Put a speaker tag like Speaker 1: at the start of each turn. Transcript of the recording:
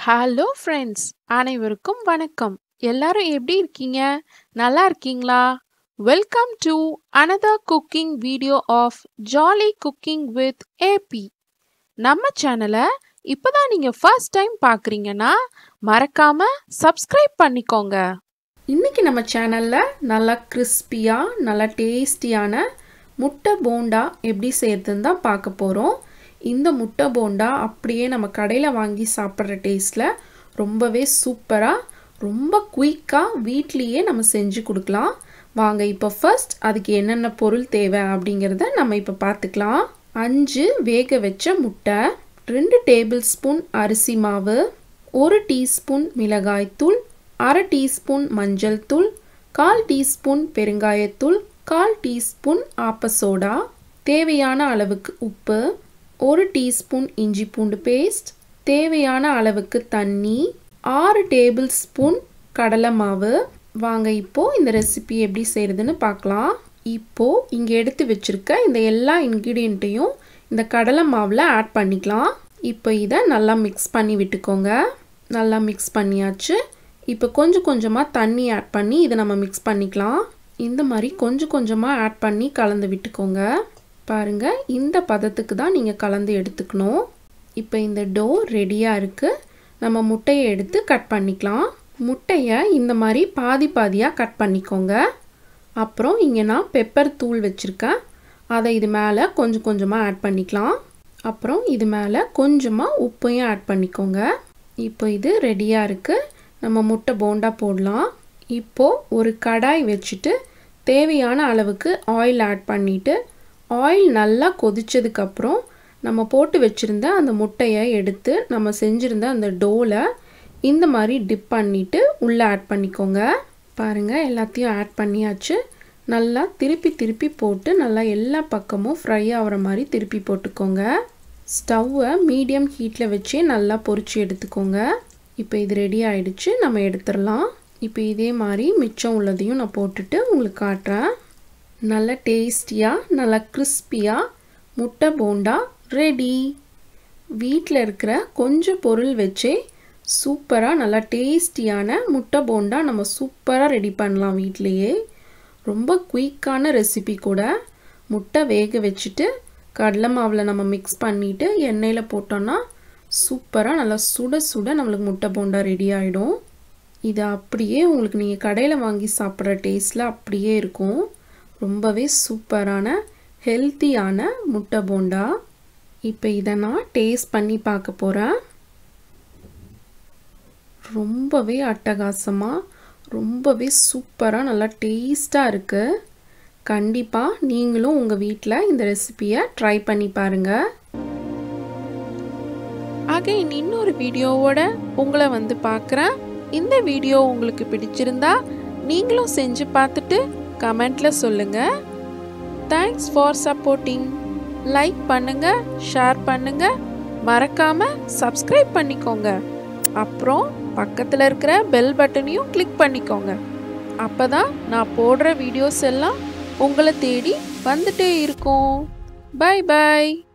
Speaker 1: hello friends அனைவருக்கும் வணக்கம் எல்லாரும் எப்படி இருக்கீங்க நல்லா இருக்கீங்களா welcome to another cooking video of jolly cooking with AB நம்ம சேனலை இப்போதான் நீங்கள் ஃபர்ஸ்ட் டைம் பார்க்குறீங்கன்னா மறக்காம சப்ஸ்கிரைப் பண்ணிக்கோங்க இன்னைக்கு நம்ம சேனலில் நல்லா கிறிஸ்பியாக நல்லா டேஸ்டியான முட்டை போண்டா எப்படி செய்யறதுன்னு தான் பார்க்க போகிறோம் இந்த முட்டை போண்டா அப்படியே நம்ம கடையில் வாங்கி சாப்பிட்ற டேஸ்ட்டில் ரொம்பவே சூப்பராக ரொம்ப குயிக்காக வீட்லேயே நம்ம செஞ்சு கொடுக்கலாம் வாங்க இப்போ ஃபர்ஸ்ட் அதுக்கு என்னென்ன பொருள் தேவை அப்படிங்கிறத நம்ம இப்போ பார்த்துக்கலாம் அஞ்சு வேக வச்ச முட்டை ரெண்டு டேபிள் ஸ்பூன் அரிசி மாவு ஒரு டீஸ்பூன் மிளகாய்த்தூள் அரை டீஸ்பூன் மஞ்சள் தூள் கால் டீஸ்பூன் பெருங்காயத்தூள் கால் டீஸ்பூன் ஆப்ப சோடா தேவையான அளவுக்கு உப்பு ஒரு டீஸ்பூன் இஞ்சி பூண்டு பேஸ்ட் தேவையான அளவுக்கு தண்ணி ஆறு டேபிள் ஸ்பூன் கடலை மாவு வாங்க இப்போ இந்த ரெசிபி எப்படி செய்கிறதுன்னு பார்க்கலாம் இப்போ இங்கே எடுத்து வச்சிருக்க இந்த எல்லா இன்க்ரீடியண்ட்டையும் இந்த கடலை மாவில் ஆட் பண்ணிக்கலாம் இப்போ இதை நல்லா மிக்ஸ் பண்ணி விட்டுக்கோங்க நல்லா மிக்ஸ் பண்ணியாச்சு இப்போ கொஞ்சம் கொஞ்சமாக தண்ணி ஆட் பண்ணி இதை நம்ம மிக்ஸ் பண்ணிக்கலாம் இந்த மாதிரி கொஞ்சம் கொஞ்சமாக ஆட் பண்ணி கலந்து விட்டுக்கோங்க பாருங்கள் இந்த பதத்துக்கு தான் நீங்கள் கலந்து எடுத்துக்கணும் இப்போ இந்த டோ ரெடியாக இருக்குது நம்ம முட்டையை எடுத்து கட் பண்ணிக்கலாம் முட்டையை இந்த மாதிரி பாதி பாதியாக கட் பண்ணிக்கோங்க அப்புறம் இங்கே நான் பெப்பர் தூள் வச்சுருக்கேன் அதை இது மேலே கொஞ்சம் கொஞ்சமாக ஆட் பண்ணிக்கலாம் அப்புறம் இது மேலே கொஞ்சமாக உப்பையும் ஆட் பண்ணிக்கோங்க இப்போ இது ரெடியாக இருக்குது நம்ம முட்டை போண்டா போடலாம் இப்போது ஒரு கடாய் வச்சுட்டு தேவையான அளவுக்கு ஆயில் ஆட் பண்ணிவிட்டு ஆயில் நல்லா கொதிச்சதுக்கப்புறம் நம்ம போட்டு வச்சுருந்த அந்த முட்டையை எடுத்து நம்ம செஞ்சுருந்த அந்த டோவில் இந்த மாதிரி டிப் பண்ணிவிட்டு உள்ளே ஆட் பண்ணிக்கோங்க பாருங்கள் எல்லாத்தையும் ஆட் பண்ணியாச்சு நல்லா திருப்பி திருப்பி போட்டு நல்லா எல்லா பக்கமும் ஃப்ரை ஆகிற மாதிரி திருப்பி போட்டுக்கோங்க ஸ்டவ்வை மீடியம் ஹீட்டில் வச்சே நல்லா பொரிச்சு எடுத்துக்கோங்க இப்போ இது ரெடி ஆயிடுச்சு நம்ம எடுத்துடலாம் இப்போ இதே மாதிரி மிச்சம் உள்ளதையும் நான் போட்டுட்டு உங்களுக்கு காட்டுறேன் நல்ல டேஸ்டியாக நல்லா கிறிஸ்பியாக முட்டை போண்டா ரெடி வீட்டில் இருக்கிற கொஞ்சம் பொருள் வச்சே சூப்பராக நல்லா டேஸ்டியான முட்டை போண்டா நம்ம சூப்பராக ரெடி பண்ணலாம் வீட்லேயே ரொம்ப குயிக்கான ரெசிபி கூட முட்டை வேக வச்சுட்டு கடலை மாவில் நம்ம மிக்ஸ் பண்ணிவிட்டு எண்ணெயில் போட்டோன்னா சூப்பராக நல்லா சுட சுட நம்மளுக்கு முட்டை போண்டா ரெடி ஆகிடும் இது அப்படியே உங்களுக்கு நீங்கள் கடையில் வாங்கி சாப்பிட்ற டேஸ்ட்டில் அப்படியே இருக்கும் ரொம்பவே சூப்பரான ஹெல்த்தியான முட்டை போண்டா இப்போ இதை நான் டேஸ்ட் பண்ணி பார்க்க போகிறேன் ரொம்பவே அட்டகாசமாக ரொம்பவே சூப்பராக நல்லா டேஸ்ட்டாக இருக்குது கண்டிப்பாக நீங்களும் உங்கள் வீட்டில் இந்த ரெசிபியை ட்ரை பண்ணி பாருங்கள் அகைன் இன்னொரு வீடியோவோட உங்களை வந்து பார்க்குறேன் இந்த வீடியோ உங்களுக்கு பிடிச்சிருந்தா நீங்களும் செஞ்சு பார்த்துட்டு கமெண்ட்ல சொல்லுங்க தேங்க்ஸ் ஃபார் சப்போர்ட்டிங் லைக் பண்ணுங்க ஷேர் பண்ணுங்க மறக்காம சப்ஸ்கிரைப் பண்ணிக்கோங்க அப்புறம் பக்கத்தில் இருக்கிற பெல் பட்டனையும் கிளிக் பண்ணிக்கோங்க அப்பதான் நான் போடுற வீடியோஸ் எல்லாம் உங்களை தேடி வந்துட்டே இருக்கும் பை பை